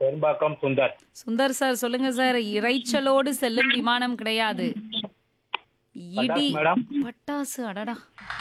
Perumbakkam Sundar Sundar sir சொல்லுங்க sir இரைச்சலோடு செல்லும் விமானம் கிடையாது இடி பட்டாசு மேடம் பட்டாசு அடடா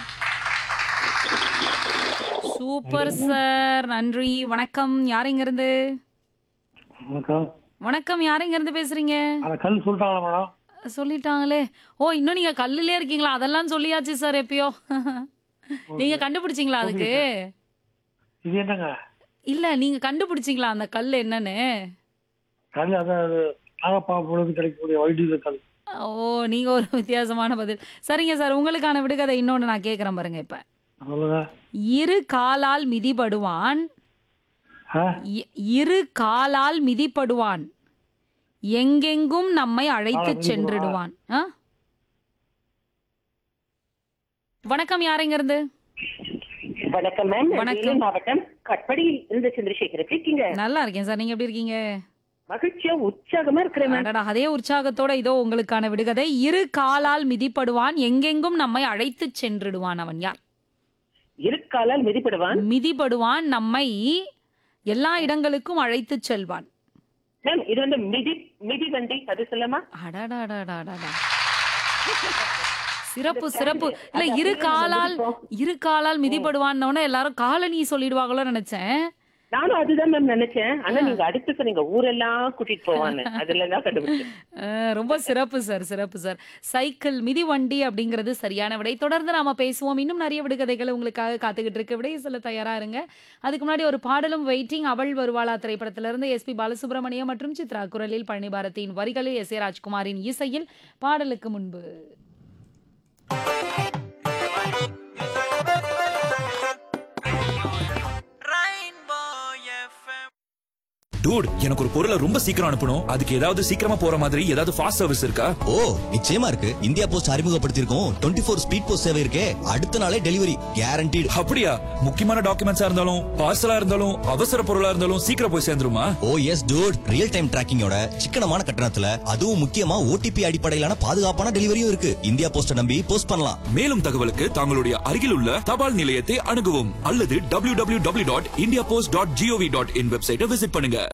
சூப்பர் சார் நன்றி வணக்கம் யாருங்க இருந்து வணக்கம் வணக்கம் யாருங்க இருந்து பேசுறீங்க அந்த கல் சொல்லிட்டாங்களா மேடம் சொல்லிட்டாங்களே ஓ இன்னும் நீங்க கல்லுலயே இருக்கீங்களா அதெல்லாம் சொல்லியாச்சு சார் எப்பயோ நீங்க கண்டுபிடிச்சீங்களா அதுக்கு இது என்னங்க இல்ல நீங்க கண்டுபிடிச்சீங்களா அந்த கல் என்னன்னு கல் அதான் அது நாகப்பா பொழுது கிடைக்கக்கூடிய வைடியூல கல் ஓ நீங்க ஒரு வித்தியாசமான பதில் சரிங்க சார் உங்களுக்கான விடுகதை இன்னொன்னு நான் கேக்குறேன் பாருங்க இப்ப சொல்லுங்க இரு காலால் மிதிபடுவான் ஆ இ- இரு காலால் மிதிபடுவான் எங்கெங்கும் நம்மை அழைத்துச் சென்றிடுவான் ஆ? வணக்கம் யாருங்க இருந்து வணக்கம் மேம் வணக்கம். வேலூர் மாவட்டம் கட்படியில் இருந்து சந்திரசேகர் எப்படி இருக்கீங்க நல்லா இருக்கேன் சார் நீங்க எப்படி இருக்கீங்க மகிழ்ச்சியா உற்சாகமா இருக்கிறேன் மேம் அடடா அதே உற்சாகத்தோட இதோ உங்களுக்கான விடுகதை இரு காலால் மிதிபடுவான் எங்கெங்கும் நம்மை அழைத்துச் சென்றிடுவான் அவன் யார் இருக்காலால் மிதிப்படுவான் மிதிபடுவான் நம்மை எல்லா இடங்களுக்கும் அழைத்துச் செல்வான் மேம் இது வந்து மிதி மிதி வண்டி அது சொல்லமா அடடாடாடாடாடா. சிறப்பு சிறப்பு இல்ல இரு காலால் இரு காலால் மிதிபடுவான்னு எல்லாரும் காலனி சொல்லிடுவாங்களோ நினைச்சேன் நானும் அதுதான் மேம் நினைச்சேன் ஆனா நீங்க அடுத்து சொன்னீங்க ஊரெல்லாம் கூட்டிட்டு போவான்னு அதுல தான் கண்டுபிடிச்சேன் அஹ், ரொம்ப சிறப்பு சார் சிறப்பு சார் சைக்கிள் மிதிவண்டி அப்படிங்கிறது சரியான விடை தொடர்ந்து நாம பேசுவோம் இன்னும் நிறைய விடுகதைகள் உங்களுக்காக காத்துக்கிட்டு இருக்கு விடை சொல்ல தயாரா இருங்க அதுக்கு முன்னாடி ஒரு பாடலும் வெயிட்டிங் அவள் வருவாளா திரைப்படத்திலிருந்து இருந்து எஸ்பி பாலசுப்ரமணியம் மற்றும் சித்ரா குரலில் பழனி பாரதியின் வரிகளில் எஸ் ஏ ராஜ்குமாரின் இசையில் பாடலுக்கு முன்பு டூட் எனக்கு ஒரு பொருளை ரொம்ப சீக்கிரம் அனுப்பணும் அதுக்கு ஏதாவது சீக்கிரமா போற மாதிரி ஏதாவது ஃபாஸ்ட் சர்வீஸ் இருக்கா ஓ நிச்சயமா இருக்கு இந்தியா போஸ்ட் அறிமுகப்படுத்தியிருக்கோம் டுவெண்ட்டி ஃபோர் ஸ்பீட் போஸ்ட் சேவை இருக்கே அடுத்த நாளே டெலிவரி கேரண்டீடு அப்படியா முக்கியமான டாக்குமெண்ட்ஸா இருந்தாலும் பார்சலா இருந்தாலும் அவசர பொருளா இருந்தாலும் சீக்கிரம் போய் சேர்ந்துருமா oh yes dude real time டிராக்கிங்கோட சிக்கனமான கட்டணத்துல அதுவும் முக்கியமா ஓடிபி அடிப்படையிலான பாதுகாப்பான டெலிவரியும் இருக்கு இந்தியா போஸ்ட நம்பி போஸ்ட் பண்ணலாம் மேலும் தகவலுக்கு தங்களுடைய அருகில் உள்ள தபால் நிலையத்தை அணுகவும் அல்லது www.indiapost.gov.in டாட் வெப்சைட்டை விசிட் பண்ணுங்க